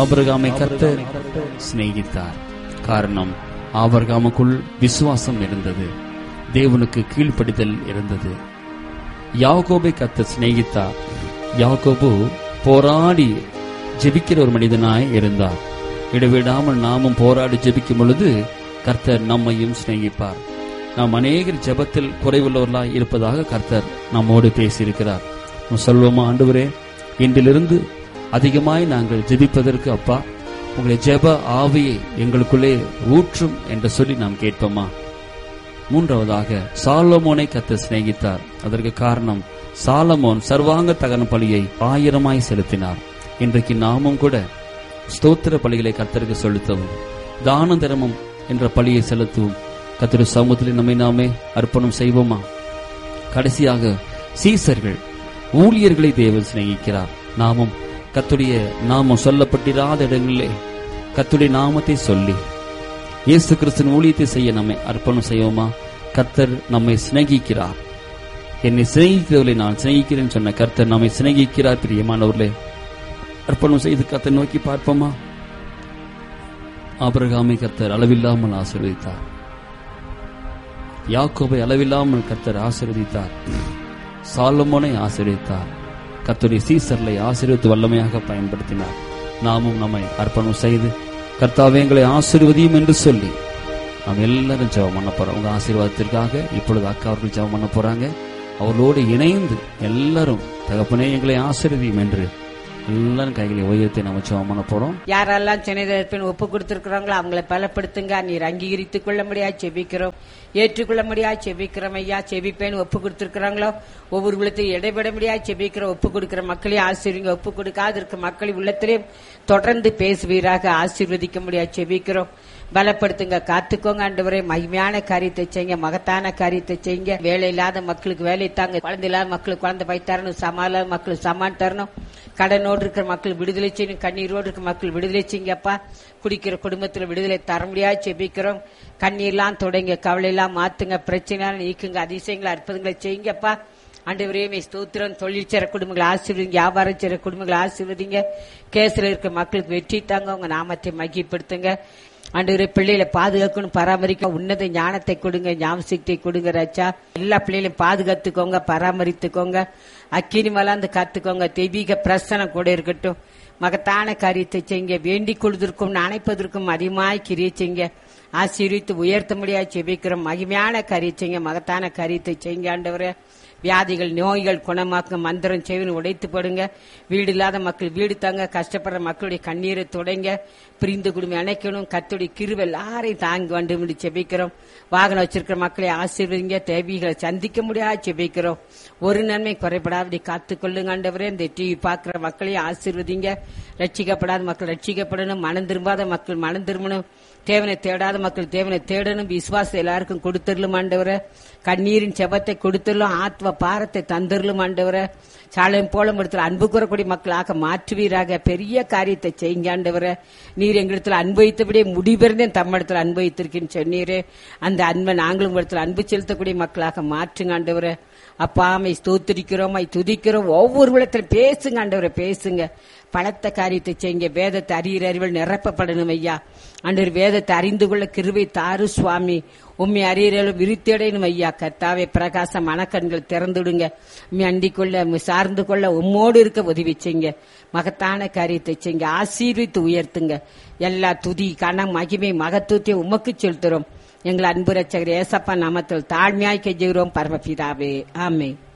ஆபிரகாமை கர்த்தர் சிநேகித்தார் காரணம் ஆபிரகாமுக்குள் விசுவாசம் இருந்தது தேவனுக்கு கீழ்ப்படிதல் இருந்தது யாக்கோபை கர்த்தர் சிநேகித்தார் யாக்கோபு போராடி ஜெபிக்கிற ஒரு மனிதனாய் இருந்தார் இடைவிடாமல் நாமும் போராடி ஜெபிக்கும் பொழுது கர்த்தர் நம்மையும் சிநேகிப்பார் நாம் அநேகர் ஜெபத்தில் குறைவுள்ளவர்களாய் இருப்பதாக கர்த்தர் நம்மோடு பேசியிருக்கிறார் நாம் சொல்வோமா ஆண்டவரே இன்றிலிருந்து அதிகமாய் நாங்கள் ஜெபிப்பதற்கு அப்பா உங்களுடைய ஜெப ஆவியை எங்களுக்குள்ளே ஊற்றும் என்று சொல்லி நாம் கேட்போமா மூன்றாவதாக சாலமோனை கத்த சிநேகித்தார் அதற்கு காரணம் சாலமோன் சர்வாங்க தகன பலியை ஆயிரமாய் செலுத்தினார் இன்றைக்கு நாமும் கூட ஸ்தோத்திர பலிகளை கர்த்தருக்கு செலுத்தவும் தான தர்மம் என்ற பலியை செலுத்தவும் கத்திர சமூகத்தில் நம்மை நாமே அர்ப்பணம் செய்வோமா கடைசியாக சீசர்கள் ஊழியர்களை தேவன் சிநேகிக்கிறார் நாமும் கத்துடைய நாமம் சொல்லப்பட்டிராத இடங்களிலே கத்துடைய நாமத்தை சொல்லி இயேசு கிறிஸ்துவின் ஊழியத்தை செய்ய நம்மை அர்ப்பணம் செய்வோமா கர்த்தர் நம்மை சிநேகிக்கிறார் என்னை சிநேகிக்கிறவர்களை நான் சிநேகிக்கிறேன் சொன்ன கர்த்தர் நம்மை சிநேகிக்கிறார் பிரியமானவர்களே அர்ப்பணம் செய்து கர்த்தர் நோக்கி பார்ப்போமா ஆபிரகாமை கர்த்தர் அளவில்லாமல் ஆசீர்வதித்தார் யாக்கோபை அளவில்லாமல் கர்த்தர் ஆசீர்வதித்தார் சாலமோனை ஆசீர்வதித்தார் கர்த்தருடைய சீசர்களை ஆசீர்வதித்து வல்லமையாக பயன்படுத்தினார் நாமும் நம்மை அர்ப்பணம் செய்து கர்த்தாவே எங்களை ஆசீர்வதியும் என்று சொல்லி நாம் எல்லாரும் ஜெபம் பண்ண போறோம் உங்க ஆசீர்வாதத்திற்காக இப்பொழுது அக்கா அவர்கள் ஜெபம் பண்ண போறாங்க அவர்களோடு இணைந்து எல்லாரும் தகப்பனே எங்களை ஆசீர்வதியும் என்று எல்லாரும் கைகளை உயர்த்தி நம்ம ஜெபம் பண்ண போறோம் யாரெல்லாம் சென்னை ஒப்பு கொடுத்திருக்கிறாங்களோ அவங்களை பலப்படுத்துங்க நீர் அங்கீகரித்துக் கொள்ள முடியா செபிக்கிறோம் ஏற்றுக்கொள்ள முடியா செபிக்கிறோம் ஐயா செபிப்பேன் ஒப்பு கொடுத்திருக்கிறாங்களோ ஒவ்வொரு உள்ளத்தையும் இடைபெட முடியா செபிக்கிற ஒப்பு கொடுக்கிற மக்களையும் ஆசீர்வதிங்க ஒப்பு கொடுக்காது இருக்க மக்களின் உள்ளத்திலையும் தொடர்ந்து பேசுவீராக ஆசீர்வதிக்க முடியா செபிக்கிறோம் பலப்படுத்துங்க காத்துக்கோங்க ஆண்டவரே மகிமையான காரியத்தை செய்யுங்க மகத்தான காரியத்தை செய்யுங்க வேலை இல்லாத மக்களுக்கு வேலை தாங்க குழந்தை இல்லாத மக்களுக்கு குழந்தை பை தரணும் சமா இல்லாத மக்களுக்கு சமான் தரணும் கடனோடு இருக்கிற மக்கள் விடுதலை செய்யணும் கண்ணீரோடு இருக்கிற மக்கள் விடுதலை செய்யுங்கப்பா குடிக்கிற குடும்பத்துல விடுதலை தர முடியாது செபிக்கிறோம் கண்ணீர்லாம் தொடங்க கவலையெல்லாம் மாத்துங்க பிரச்சனை நீக்குங்க அதிசயங்களை அற்புதங்களை செய்யுங்கப்பா ஆண்டவரே ஸ்தோத்திரம் தொழில் செய்ற குடும்பங்களை ஆசீர்வதிங்க வியாபாரம் செய்ற குடும்பங்களை ஆசீர்வதிங்க கேஸ்ல இருக்க மக்களுக்கு வெற்றி தாங்க உங்க நாமத்தை மகிப்படுத்துங்க ஆண்டவரே பிள்ளைகளை பாதுகாக்கணும் பராமரிக்க உன்னத ஞானத்தை கொடுங்க ஞாபகத்தை கொடுங்க ராச்சா எல்லா பிள்ளைகளையும் பாதுகாத்துக்கோங்க பராமரித்துக்கோங்க அக்கினி மலாந்து காத்துக்கோங்க தெய்வீக பிரசனம் கூட இருக்கட்டும் மகத்தான காரியத்தை செய்யுங்க வேண்டிக் கொள்வதற்கும் அணைப்பதற்கும் அதிகமாய் கிரியை செய்யுங்க ஆசீர்வித்து உயர்த்த முடியாது செபிக்கிறோம் மகிமையான காரியம் செய்யுங்க மகத்தான காரியத்தை செய்யுங்க ஆண்டவரே வியாதிகள் நோய்கள் குணமாக்க மந்திரம் செவின்னு உடைத்து போடுங்க வீடு இல்லாத மக்கள் வீடு தாங்க கஷ்டப்படுற மக்களுடைய கண்ணீரை தொடங்க பிரிந்து குடும்பம் அணைக்கணும் கத்துடைய கிருவை எல்லாரையும் தாங்கி வந்து செபிக்கிறோம் வாகனம் வச்சிருக்கிற மக்களை ஆசீர்வதிங்க தேவைகளை சந்திக்க முடியாது செபிக்கிறோம் ஒரு நன்மை குறைபடாதபடி காத்துக்கொள்ளுங்க ஆண்டவரே இந்த டிவி பார்க்கிற மக்களையும் ஆசீர்வதிங்க ரட்சிக்கப்படாத மக்கள் ரட்சிக்கப்படணும் மனம் திரும்பாத மக்கள் மனம் திரும்பணும் தேவனை தேடாத மக்கள் தேவனை தேடணும் விசுவாசம் எல்லாருக்கும் கொடுத்துடலும் ஆண்டவரை கண்ணீரின் செபத்தை கொடுத்துடலும் ஆத்ம பாரத்தை தந்துடலும் ஆண்டவரை சாலையும் போல இடத்துல அன்பு கூறக்கூடிய மக்களாக மாற்றுவீராக பெரிய காரியத்தை செய்யுங்க ஆண்டவரை நீர் எங்களிடத்துல அன்பளித்தபடியே முடிபிறந்தேன் தம்மிடத்துல அன்பளித்திருக்கேன்னு சொன்னீரே அந்த அன்பை நாங்களும் இடத்துல அன்பு செலுத்தக்கூடிய மக்களாக மாற்றுங்க ஆண்டவரை அப்பாமை ஸ்தோத்திரிக்கிறோம் துதிக்கிறோம் ஒவ்வொரு விடத்துல பேசுங்க ஆண்டவரை பேசுங்க பலத்த காரியத்தை செய்யுங்க வேதத்தை அறிகிற அறிவில் நிரப்பப்படணும் ஐயா அன்று வேதத்தை அறிந்து கொள்ள கிருவை தாரு சுவாமி உண்மை அறியறலும் விருத்தியடையணும் ஐயா கர்த்தாவே பிரகாச மனக்கண்கள் திறந்துடுங்க உண்மை அண்டிக் கொள்ள உம்மை சார்ந்து கொள்ள உம்மோடு இருக்க உதவி செய்யுங்க மகத்தான காரியத்தை செய்யுங்க ஆசீர்வித்து உயர்த்துங்க எல்லா துதி கணம் மகிமை மகத்துவத்தை உமக்கு செலுத்துறோம் எங்கள் அன்பு ரச்சகர் ஏசப்பா நாமத்தில் தாழ்மையாய் கெஞ்சுகிறோம் பரமபிதாவே ஆமே